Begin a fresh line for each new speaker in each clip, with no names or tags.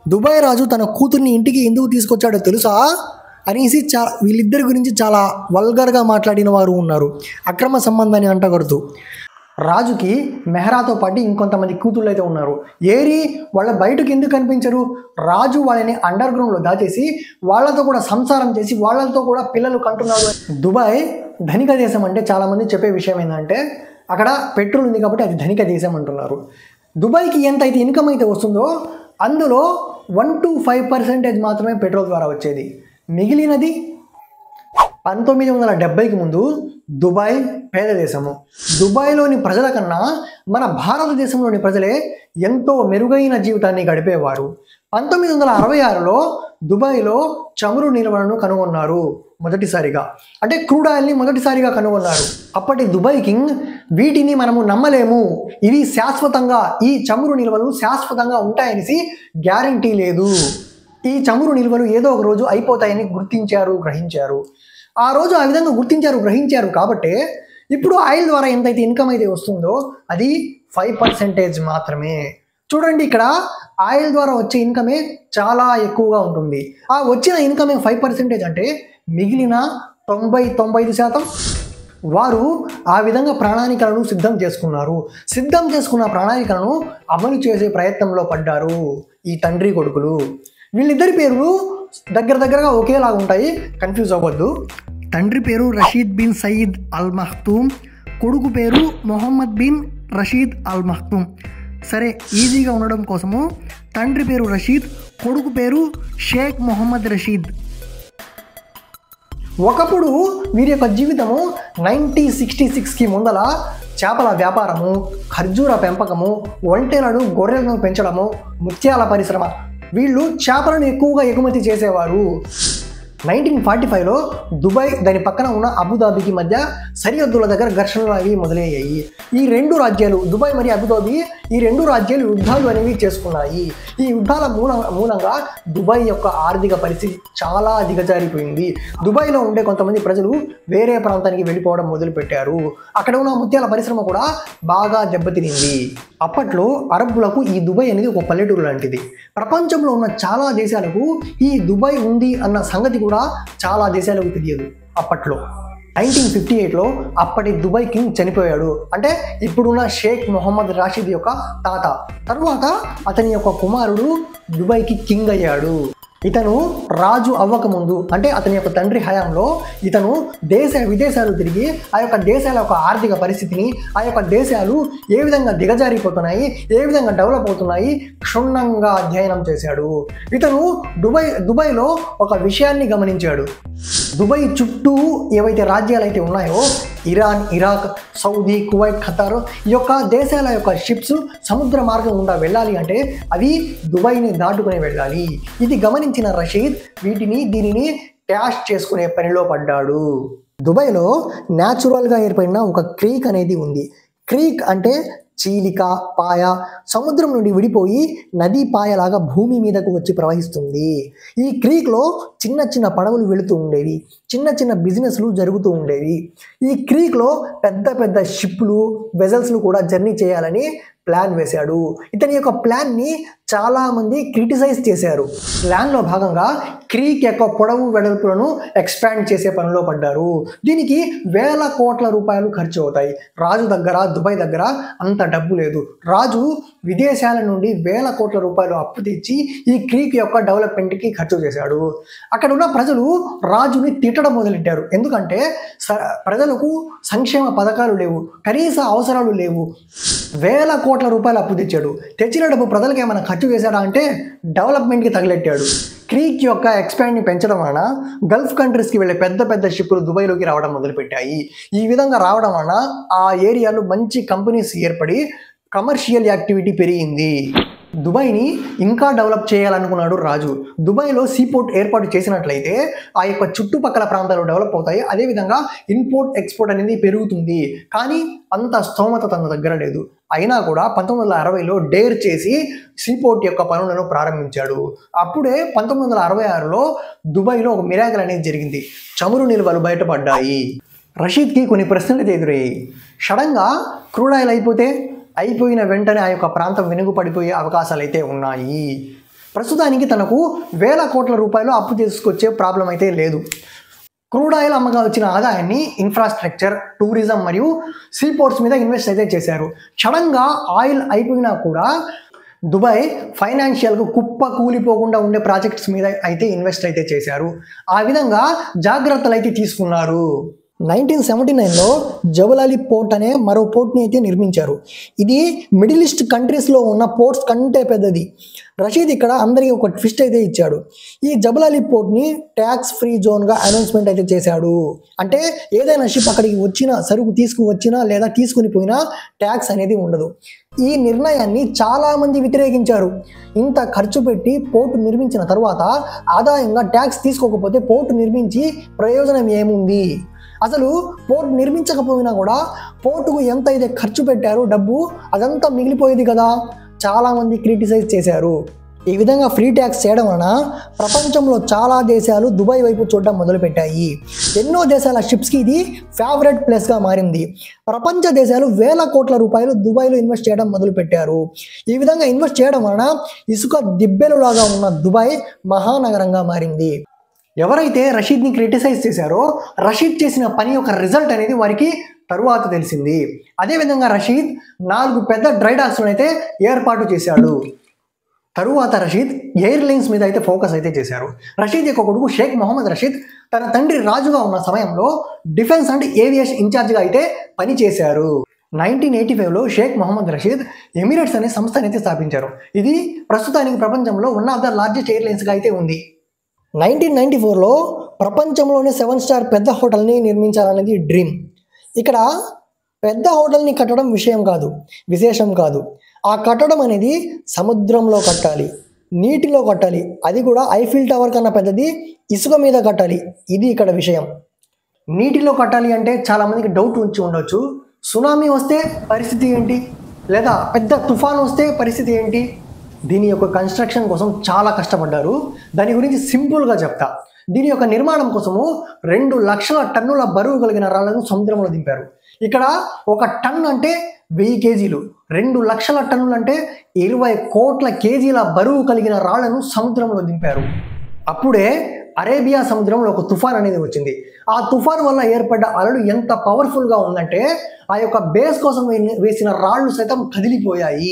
Dubai రాజు తన కూతుర్ని ఇంటికి ఎందుకు తీసుకొచ్చాడో తెలుసా అనేసి చా వీళ్ళిద్దరి గురించి చాలా వల్గర్గా మాట్లాడిన వారు ఉన్నారు అక్రమ సంబంధాన్ని అంటగడుతూ రాజుకి మెహరాతో పాటు ఇంకొంతమంది కూతుళ్ళు అయితే ఉన్నారు ఏరి వాళ్ళ బయటకు ఎందుకు కనిపించరు రాజు వాళ్ళని అండర్ గ్రౌండ్లో దాచేసి వాళ్ళతో కూడా సంసారం చేసి వాళ్ళతో కూడా పిల్లలు కంటున్నారు దుబాయ్ ధనిక దేశం అంటే చాలామంది చెప్పే విషయం ఏంటంటే అక్కడ పెట్రోల్ ఉంది కాబట్టి అది ధనిక దేశం అంటున్నారు దుబాయ్కి ఎంత అయితే ఇన్కమ్ అయితే వస్తుందో అందులో వన్ టు ఫైవ్ పర్సెంటేజ్ మాత్రమే పెట్రోల్ ద్వారా వచ్చేది మిగిలినది పంతొమ్మిది వందల డెబ్బైకి ముందు దుబాయ్ పేద దేశము దుబాయ్లోని ప్రజల కన్నా మన భారతదేశంలోని ప్రజలే ఎంతో మెరుగైన జీవితాన్ని గడిపేవారు పంతొమ్మిది వందల అరవై ఆరులో దుబాయ్లో చమురు నిల్వలను కనుగొన్నారు మొదటిసారిగా అంటే క్రూడ్ ఆయిల్ని మొదటిసారిగా కనుగొన్నారు అప్పటి దుబాయ్ కింగ్ వీటిని మనము నమ్మలేము ఇవి శాశ్వతంగా ఈ చమురు నిల్వలు శాశ్వతంగా ఉంటాయనేసి గ్యారంటీ లేదు ఈ చమురు నిల్వలు ఏదో ఒక రోజు అయిపోతాయని గుర్తించారు గ్రహించారు ఆ రోజు ఆ విధంగా గుర్తించారు గ్రహించారు కాబట్టి ఇప్పుడు ఆయిల్ ద్వారా ఎంతైతే ఇన్కమ్ అయితే వస్తుందో అది ఫైవ్ పర్సెంటేజ్ మాత్రమే చూడండి ఇక్కడ ఆయిల్ ద్వారా వచ్చే ఇన్కమే చాలా ఎక్కువగా ఉంటుంది ఆ వచ్చిన ఇన్కమే ఫైవ్ పర్సెంటేజ్ అంటే మిగిలిన తొంభై తొంభై ఐదు శాతం వారు ఆ విధంగా ప్రణాళికలను సిద్ధం చేసుకున్నారు సిద్ధం చేసుకున్న ప్రణాళికలను అమలు చేసే ప్రయత్నంలో పడ్డారు ఈ తండ్రి కొడుకులు వీళ్ళిద్దరి పేర్లు దగ్గర దగ్గరగా ఒకేలాగా ఉంటాయి కన్ఫ్యూజ్ అవ్వద్దు తండ్రి పేరు Rashid bin Saeed Al Maktoum కొడుకు పేరు Mohammed bin Rashid Al Maktoum సరే ఈజీగా ఉండడం కోసము తండ్రి పేరు రషీద్ కొడుకు పేరు షేక్ మొహమ్మద్ రషీద్ ఒకప్పుడు వీరి యొక్క జీవితము నైన్టీన్ సిక్స్టీ సిక్స్కి ముందల చేపల వ్యాపారము ఖర్జూర పెంపకము ఒంటెలను గొర్రెలను పెంచడము ముత్యాల పరిశ్రమ వీళ్ళు చేపలను ఎక్కువగా ఎగుమతి చేసేవారు నైన్టీన్ ఫార్టీ ఫైవ్లో దుబాయ్ దాని పక్కన ఉన్న అబుదాబికి మధ్య సరిహద్దుల దగ్గర ఘర్షణలు అనేవి మొదలయ్యాయి ఈ రెండు రాజ్యాలు దుబాయ్ మరియు అబుదాబి ఈ రెండు రాజ్యాలు యుద్ధాలు అనేవి చేసుకున్నాయి ఈ యుద్ధాల మూల మూలంగా దుబాయ్ యొక్క ఆర్థిక పరిస్థితి చాలా దిగజారిపోయింది దుబాయ్లో ఉండే కొంతమంది ప్రజలు వేరే ప్రాంతానికి వెళ్ళిపోవడం మొదలుపెట్టారు అక్కడ ఉన్న ముత్యాల పరిశ్రమ కూడా బాగా దెబ్బతినింది అప్పట్లో అరబ్బులకు ఈ దుబాయ్ అనేది ఒక పల్లెటూరు లాంటిది ప్రపంచంలో ఉన్న చాలా దేశాలకు ఈ దుబాయ్ ఉంది అన్న సంగతి కూడా చాలా దేశాలకు తెలియదు అప్పట్లో నైన్టీన్ ఫిఫ్టీ ఎయిట్లో అప్పటి దుబాయ్ కింగ్ చనిపోయాడు అంటే ఇప్పుడున్న షేక్ మొహమ్మద్ రాషిద్ యొక్క తాత తర్వాత అతని యొక్క కుమారుడు దుబాయ్కి కింగ్ అయ్యాడు ఇతను రాజు అవ్వకముందు అంటే అతని యొక్క తండ్రి హయాంలో ఇతను దేశ విదేశాలు తిరిగి ఆ యొక్క దేశాల యొక్క ఆర్థిక పరిస్థితిని ఆ యొక్క దేశాలు ఏ విధంగా దిగజారిపోతున్నాయి ఏ విధంగా డెవలప్ అవుతున్నాయి క్షుణ్ణంగా అధ్యయనం చేశాడు ఇతను దుబాయ్ దుబాయ్లో ఒక విషయాన్ని గమనించాడు దుబాయ్ చుట్టూ ఏవైతే రాజ్యాలు అయితే ఉన్నాయో Iran Iraq Saudi Kuwait Qatar ఈ యొక్క దేశాల యొక్క షిప్స్ సముద్ర మార్గం గుండా వెళ్ళాలి అంటే అవి దుబాయ్ని దాటుకుని వెళ్ళాలి ఇది గమనించిన రషీద్ వీటిని దీనిని క్యాష్ చేసుకునే పనిలో పడ్డాడు దుబాయ్లో న్యాచురల్గా ఏర్పడిన ఒక క్రీక్ అనేది ఉంది క్రీక్ అంటే చీలిక పాయ సముద్రం నుండి విడిపోయి నదీ పాయలాగా భూమి మీదకు వచ్చి ప్రవహిస్తుంది ఈ క్రీక్లో చిన్న చిన్న పడవలు వెళుతూ ఉండేవి చిన్న చిన్న బిజినెస్లు జరుగుతూ ఉండేవి ఈ క్రీక్లో పెద్ద పెద్ద షిప్లు వెజల్స్లు కూడా జర్నీ చేయాలని ప్లాన్ వేశాడు ఇతని యొక్క ప్లాన్ని చాలామంది క్రిటిసైజ్ చేశారు ప్లాన్లో భాగంగా క్రీక్ యొక్క పొడవు వెడల్పులను ఎక్స్పాండ్ చేసే పనిలో పడ్డారు దీనికి వేల కోట్ల రూపాయలు ఖర్చు అవుతాయి రాజు దగ్గర దుబాయ్ దగ్గర అంత డబ్బు లేదు రాజు విదేశాల నుండి వేల కోట్ల రూపాయలు అప్పు తెచ్చి ఈ క్రీక్ యొక్క డెవలప్మెంట్కి ఖర్చు చేశాడు అక్కడ ఉన్న ప్రజలు రాజుని తిట్టడం మొదలెట్టారు ఎందుకంటే స- ప్రజలకు సంక్షేమ పథకాలు లేవు కనీస అవసరాలు లేవు వేల కోట్ల రూపాయలు అప్పు తెచ్చాడు తెచ్చిన డబ్బు ప్రజలకు ఏమైనా ఖర్చు చేశాడా అంటే డెవలప్మెంట్కి తగిలెట్టాడు క్రీక్ యొక్క ఎక్స్పాండ్ని పెంచడం వలన గల్ఫ్ కంట్రీస్కి వెళ్ళే పెద్ద పెద్ద షిప్పులు దుబాయ్లోకి రావడం మొదలుపెట్టాయి ఈ విధంగా రావడం వలన ఆ ఏరియాలో మంచి కంపెనీస్ ఏర్పడి కమర్షియల్ యాక్టివిటీ పెరిగింది దుబాయ్ని ఇంకా డెవలప్ చేయాలనుకున్నాడు రాజు దుబాయ్లో సీపోర్ట్ ఏర్పాటు చేసినట్లయితే ఆ యొక్క చుట్టుపక్కల ప్రాంతాలు డెవలప్ అవుతాయి అదేవిధంగా ఇంపోర్ట్ ఎక్స్పోర్ట్ అనేది పెరుగుతుంది కానీ అంత స్తోమత తన దగ్గర లేదు అయినా కూడా పంతొమ్మిది వందల అరవైలో డేర్ చేసి సీపోర్ట్ యొక్క పనులను ప్రారంభించాడు అప్పుడే పంతొమ్మిది వందల అరవై ఆరులో దుబాయ్లో ఒక మిరాకల్ అనేది జరిగింది చమురు నిల్వలు బయటపడ్డాయి రషీద్కి కొన్ని ప్రశ్నలు అయితే ఎదురయ్యాయి సడన్గా క్రూడ్ ఆయిల్ అయిపోతే అయిపోయిన వెంటనే ఆ యొక్క ప్రాంతం వెనుకపడిపోయే అవకాశాలు అయితే ఉన్నాయి ప్రస్తుతానికి తనకు వేల కోట్ల రూపాయలు అప్పు తీసుకొచ్చే ప్రాబ్లం అయితే లేదు క్రూడ్ ఆయిల్ అమ్మగా వచ్చిన ఆదాయాన్ని ఇన్ఫ్రాస్ట్రక్చర్ టూరిజం మరియు సీపోర్ట్స్ మీద ఇన్వెస్ట్ అయితే చేశారు సడన్గా ఆయిల్ అయిపోయినా కూడా దుబాయ్ ఫైనాన్షియల్గా కుప్ప కూలిపోకుండా ఉండే ప్రాజెక్ట్స్ మీద అయితే ఇన్వెస్ట్ అయితే చేశారు ఆ విధంగా జాగ్రత్తలు అయితే తీసుకున్నారు నైన్టీన్ సెవెంటీ నైన్లో జబలాలి పోర్ట్ అనే మరో పోర్ట్ని అయితే నిర్మించారు ఇది మిడిల్ ఈస్ట్ కంట్రీస్లో ఉన్న పోర్ట్స్ కంటే పెద్దది రషీద్ ఇక్కడ అందరికీ ఒక ట్విస్ట్ అయితే ఇచ్చాడు ఈ జబలాలి పోర్ట్ని ట్యాక్స్ ఫ్రీ జోన్గా అనౌన్స్మెంట్ అయితే చేశాడు అంటే ఏదైనా షిప్ అక్కడికి వచ్చినా సరుకు తీసుకువచ్చినా లేదా తీసుకుని పోయినా ట్యాక్స్ అనేది ఉండదు ఈ నిర్ణయాన్ని చాలామంది వ్యతిరేకించారు ఇంత ఖర్చు పెట్టి పోర్టు నిర్మించిన తర్వాత ఆదాయంగా ట్యాక్స్ తీసుకోకపోతే పోర్టు నిర్మించి ప్రయోజనం ఏముంది అసలు పోర్ట్ నిర్మించకపోయినా కూడా పోర్టుకు ఎంత అయితే ఖర్చు పెట్టారో డబ్బు అదంతా మిగిలిపోయేది కదా చాలామంది క్రిటిసైజ్ చేశారు ఈ విధంగా ఫ్రీ ట్యాక్స్ చేయడం వలన ప్రపంచంలో చాలా దేశాలు దుబాయ్ వైపు చూడడం మొదలుపెట్టాయి ఎన్నో దేశాల షిప్స్కి ఇది ఫేవరెట్ ప్లేస్గా మారింది ప్రపంచ దేశాలు వేల కోట్ల రూపాయలు దుబాయ్లో ఇన్వెస్ట్ చేయడం మొదలుపెట్టారు ఈ విధంగా ఇన్వెస్ట్ చేయడం వలన ఇసుక దిబ్బెలులాగా ఉన్న దుబాయ్ మహానగరంగా మారింది ఎవరైతే రషీద్ని క్రిటిసైజ్ చేశారో రషీద్ చేసిన పని యొక్క రిజల్ట్ అనేది వారికి తరువాత తెలిసింది అదేవిధంగా రషీద్ నాలుగు పెద్ద డ్రైడాక్స్లను అయితే ఏర్పాటు చేశాడు తరువాత రషీద్ ఎయిర్లైన్స్ మీద అయితే ఫోకస్ అయితే చేశారు రషీద్ యొక్క కొడుకు షేక్ మొహమ్మద్ రషీద్ తన తండ్రి రాజుగా ఉన్న సమయంలో డిఫెన్స్ అండ్ ఏవియేషన్ ఇన్ఛార్జ్గా అయితే పనిచేశారు నైన్టీన్ ఎయిటీ ఫైవ్లో షేక్ మొహమ్మద్ రషీద్ ఎమిరేట్స్ అనే సంస్థను అయితే స్థాపించారు ఇది ప్రస్తుతానికి ప్రపంచంలో వన్ ఆఫ్ ద లార్జెస్ట్ ఎయిర్లైన్స్గా అయితే ఉంది నైన్టీన్ నైంటీ ఫోర్లో ప్రపంచంలోనే సెవెన్ స్టార్ పెద్ద హోటల్ని నిర్మించాలనేది డ్రీమ్ ఇక్కడ పెద్ద హోటల్ని కట్టడం విషయం కాదు విశేషం కాదు ఆ కట్టడం అనేది సముద్రంలో కట్టాలి నీటిలో కట్టాలి అది కూడా ఐఫిల్ టవర్ కన్నా పెద్దది ఇసుక మీద కట్టాలి ఇది ఇక్కడ విషయం నీటిలో కట్టాలి అంటే చాలామందికి డౌట్ ఉంచి ఉండొచ్చు సునామీ వస్తే పరిస్థితి ఏంటి లేదా పెద్ద తుఫాన్ వస్తే పరిస్థితి ఏంటి దీని యొక్క కన్స్ట్రక్షన్ కోసం చాలా కష్టపడ్డారు దాని గురించి సింపుల్గా చెప్తా దీని యొక్క నిర్మాణం కోసము రెండు లక్షల టన్నుల బరువు కలిగిన రాళ్లను సముద్రంలో దింపారు ఇక్కడ ఒక టన్ అంటే వెయ్యి కేజీలు రెండు లక్షల టన్నులు అంటే ఇరవై కోట్ల కేజీల బరువు కలిగిన రాళ్లను సముద్రంలో దింపారు అప్పుడే అరేబియా సముద్రంలో ఒక తుఫాన్ అనేది వచ్చింది ఆ తుఫాన్ వల్ల ఏర్పడ్డ అలలు ఎంత పవర్ఫుల్గా ఉందంటే ఆ యొక్క బేస్ కోసం వే- వేసిన రాళ్ళు సైతం కదిలిపోయాయి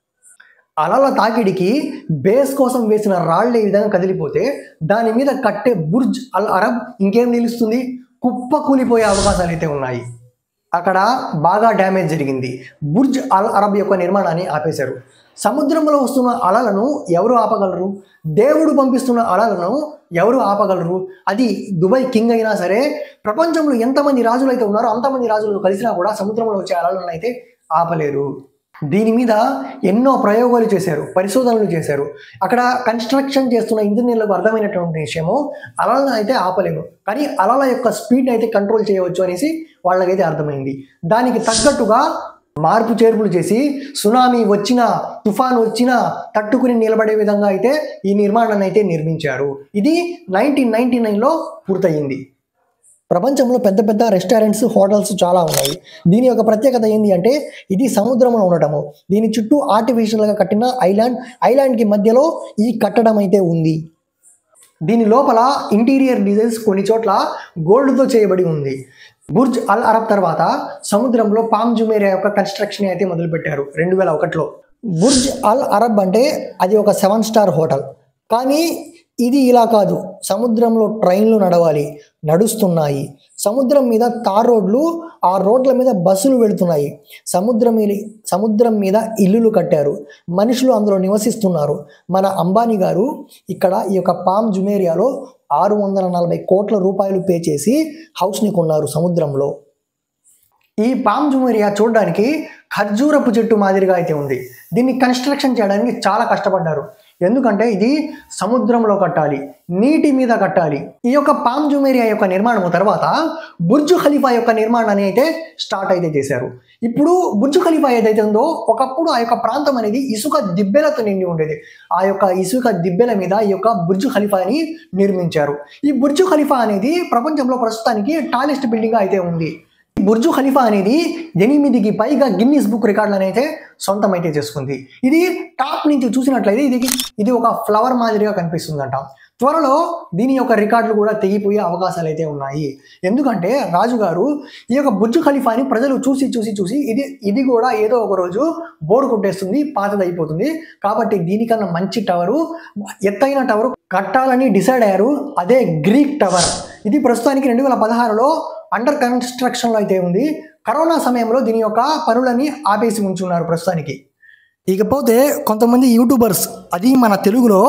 అలల తాకిడికి బేస్ కోసం వేసిన రాళ్ళు ఈ విధంగా కదిలిపోతే దాని మీద కట్టే బుర్జ్ అల్ అరబ్ ఇంకేం నిలుస్తుంది కుప్ప కూలిపోయే అవకాశాలు అయితే ఉన్నాయి అక్కడ బాగా డ్యామేజ్ జరిగింది బుర్జ్ అల్ అరబ్ యొక్క నిర్మాణాన్ని ఆపేశారు సముద్రంలో వస్తున్న అలలను ఎవరు ఆపగలరు దేవుడు పంపిస్తున్న అలలను ఎవరు ఆపగలరు అది దుబాయ్ కింగ్ అయినా సరే ప్రపంచంలో ఎంతమంది రాజులు అయితే ఉన్నారో అంతమంది రాజులు కలిసినా కూడా సముద్రంలో వచ్చే అలలను అయితే ఆపలేరు దీని మీద ఎన్నో ప్రయోగాలు చేశారు పరిశోధనలు చేశారు అక్కడ కన్స్ట్రక్షన్ చేస్తున్న ఇంజనీర్లకు అర్థమైనటువంటి విషయము అలలను అయితే ఆపలేము కానీ అలల యొక్క స్పీడ్ అయితే కంట్రోల్ చేయవచ్చు అనేసి వాళ్ళకైతే అర్థమైంది దానికి తగ్గట్టుగా మార్పు చేర్పులు చేసి సునామీ వచ్చినా తుఫాన్ వచ్చినా తట్టుకుని నిలబడే విధంగా అయితే ఈ నిర్మాణాన్ని అయితే నిర్మించారు ఇది నైన్టీన్ నైన్టీ నైన్లో పూర్తయింది ప్రపంచంలో పెద్ద పెద్ద రెస్టారెంట్స్ హోటల్స్ చాలా ఉన్నాయి దీని యొక్క ప్రత్యేకత ఏంటి అంటే ఇది సముద్రంలో ఉండటము దీని చుట్టూ ఆర్టిఫిషియల్గా కట్టిన ఐలాండ్ ఐలాండ్కి మధ్యలో ఈ కట్టడం అయితే ఉంది దీని లోపల ఇంటీరియర్ డిజైన్స్ కొన్ని చోట్ల గోల్డ్తో చేయబడి ఉంది బుర్జ్ అల్ అరబ్ తర్వాత సముద్రంలో పామ్ జుమేరియా యొక్క కన్స్ట్రక్షన్ అయితే మొదలుపెట్టారు రెండు వేల ఒకటిలో బుర్జ్ అల్ అరబ్ అంటే అది ఒక సెవెన్ స్టార్ హోటల్ కానీ ఇది ఇలా కాదు సముద్రంలో ట్రైన్లు నడవాలి నడుస్తున్నాయి సముద్రం మీద తార్ రోడ్లు ఆ రోడ్ల మీద బస్సులు వెళుతున్నాయి సముద్రం మీద సముద్రం మీద ఇల్లులు కట్టారు మనుషులు అందులో నివసిస్తున్నారు మన అంబానీ గారు ఇక్కడ ఈ యొక్క పామ్ జుమేరియాలో ఆరు వందల నలభై కోట్ల రూపాయలు పే చేసి హౌస్ని కొన్నారు సముద్రంలో ఈ పామ్ జుమేరియా చూడడానికి ఖర్జూరపు చెట్టు మాదిరిగా అయితే ఉంది దీన్ని కన్స్ట్రక్షన్ చేయడానికి చాలా కష్టపడ్డారు ఎందుకంటే ఇది సముద్రంలో కట్టాలి నీటి మీద కట్టాలి ఈ యొక్క పామ్ జుమేరియా యొక్క నిర్మాణం తర్వాత బుర్జు ఖలీఫా యొక్క నిర్మాణాన్ని అయితే స్టార్ట్ అయితే చేశారు ఇప్పుడు బుర్జు ఖలీఫా ఏదైతే ఉందో ఒకప్పుడు ఆ యొక్క ప్రాంతం అనేది ఇసుక దిబ్బెలతో నిండి ఉండేది ఆ యొక్క ఇసుక దిబ్బెల మీద ఈ యొక్క బుర్జు ఖలీఫాని నిర్మించారు ఈ బుర్జు ఖలీఫా అనేది ప్రపంచంలో ప్రస్తుతానికి టాలెస్ట్ బిల్డింగ్ అయితే ఉంది బుర్జు ఖలీఫా అనేది ఎనిమిదికి పైగా గిన్నీస్ బుక్ రికార్డులను అయితే సొంతమైతే చేసుకుంది ఇది టాప్ నుంచి చూసినట్లయితే ఇది ఇది ఒక ఫ్లవర్ మాదిరిగా కనిపిస్తుందంట త్వరలో దీని యొక్క రికార్డులు కూడా తెగిపోయే అవకాశాలు అయితే ఉన్నాయి ఎందుకంటే రాజుగారు ఈ యొక్క బుర్జు ఖలీఫాని ప్రజలు చూసి చూసి చూసి ఇది ఇది కూడా ఏదో ఒక రోజు బోర్ కొట్టేస్తుంది పాతదైపోతుంది కాబట్టి దీనికన్నా మంచి టవరు ఎత్తైన టవర్ కట్టాలని డిసైడ్ అయ్యారు అదే గ్రీక్ టవర్ ఇది ప్రస్తుతానికి రెండు వేల పదహారులో అండర్ కన్స్ట్రక్షన్లో అయితే ఉంది కరోనా సమయంలో దీని యొక్క పనులని ఆపేసి ఉంచున్నారు ప్రస్తుతానికి ఇకపోతే కొంతమంది యూట్యూబర్స్ అది మన తెలుగులో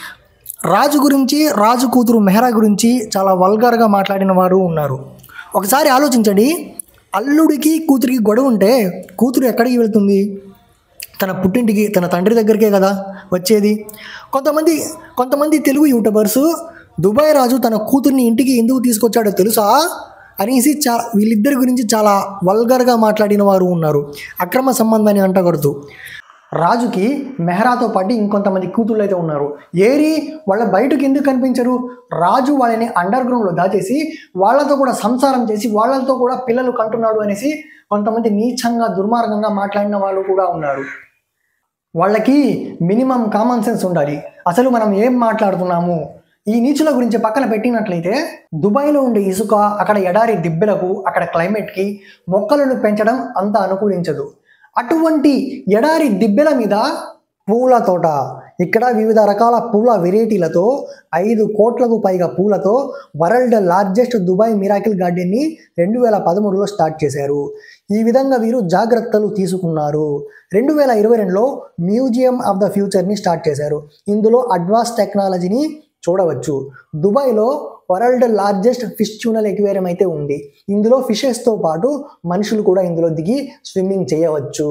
రాజు గురించి రాజు కూతురు మెహరా గురించి చాలా వల్గర్గా మాట్లాడిన వారు ఉన్నారు ఒకసారి ఆలోచించండి అల్లుడికి కూతురికి గొడవ ఉంటే కూతురు ఎక్కడికి వెళ్తుంది తన పుట్టింటికి తన తండ్రి దగ్గరికే కదా వచ్చేది కొంతమంది కొంతమంది తెలుగు యూట్యూబర్స్ దుబాయ్ రాజు తన కూతుర్ని ఇంటికి ఎందుకు తీసుకొచ్చాడో తెలుసా అనేసి చా వీళ్ళిద్దరి గురించి చాలా వల్గర్గా మాట్లాడిన వారు ఉన్నారు అక్రమ సంబంధాన్ని అంటగడుతూ రాజుకి మెహరాతో పాటు ఇంకొంతమంది కూతుళ్ళు అయితే ఉన్నారు ఏరి వాళ్ళ బయటకు ఎందుకు కనిపించరు రాజు వాళ్ళని అండర్ గ్రౌండ్లో దాచేసి వాళ్ళతో కూడా సంసారం చేసి వాళ్ళతో కూడా పిల్లలు కంటున్నాడు అనేసి కొంతమంది నీచంగా దుర్మార్గంగా మాట్లాడిన వాళ్ళు కూడా ఉన్నారు వాళ్ళకి మినిమం కామన్ సెన్స్ ఉండాలి అసలు మనం ఏం మాట్లాడుతున్నాము ఈ నీచుల గురించి పక్కన పెట్టినట్లయితే దుబాయ్లో ఉండే ఇసుక అక్కడ ఎడారి దిబ్బెలకు అక్కడ క్లైమేట్కి మొక్కలను పెంచడం అంత అనుకూలించదు అటువంటి ఎడారి దిబ్బెల మీద పూల తోట ఇక్కడ వివిధ రకాల పూల వెరైటీలతో ఐదు కోట్లకు పైగా పూలతో వరల్డ్ లార్జెస్ట్ దుబాయ్ మిరాకిల్ గార్డెన్ని రెండు వేల పదమూడులో స్టార్ట్ చేశారు ఈ విధంగా వీరు జాగ్రత్తలు తీసుకున్నారు రెండు వేల ఇరవై రెండులో మ్యూజియం ఆఫ్ ద ఫ్యూచర్ని స్టార్ట్ చేశారు ఇందులో అడ్వాన్స్ టెక్నాలజీని చూడవచ్చు దుబాయ్లో world largest fish tunnel aquarium అయితే ఉంది ఇందులో ఫిషెస్తో పాటు మనుషులు కూడా ఇందులో దిగి స్విమ్మింగ్ చేయవచ్చు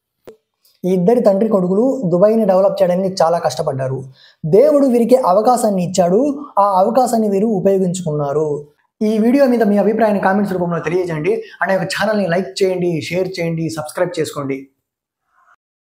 ఈ ఇద్దరి తండ్రి కొడుకులు దుబాయ్ని డెవలప్ చేయడానికి చాలా కష్టపడ్డారు దేవుడు వీరికి అవకాశాన్ని ఇచ్చాడు ఆ అవకాశాన్ని వీరు ఉపయోగించుకున్నారు ఈ వీడియో మీద మీ అభిప్రాయాన్ని కామెంట్స్ రూపంలో తెలియజేయండి అండ్ యొక్క ఛానల్ని లైక్ చేయండి షేర్ చేయండి సబ్స్క్రైబ్ చేసుకోండి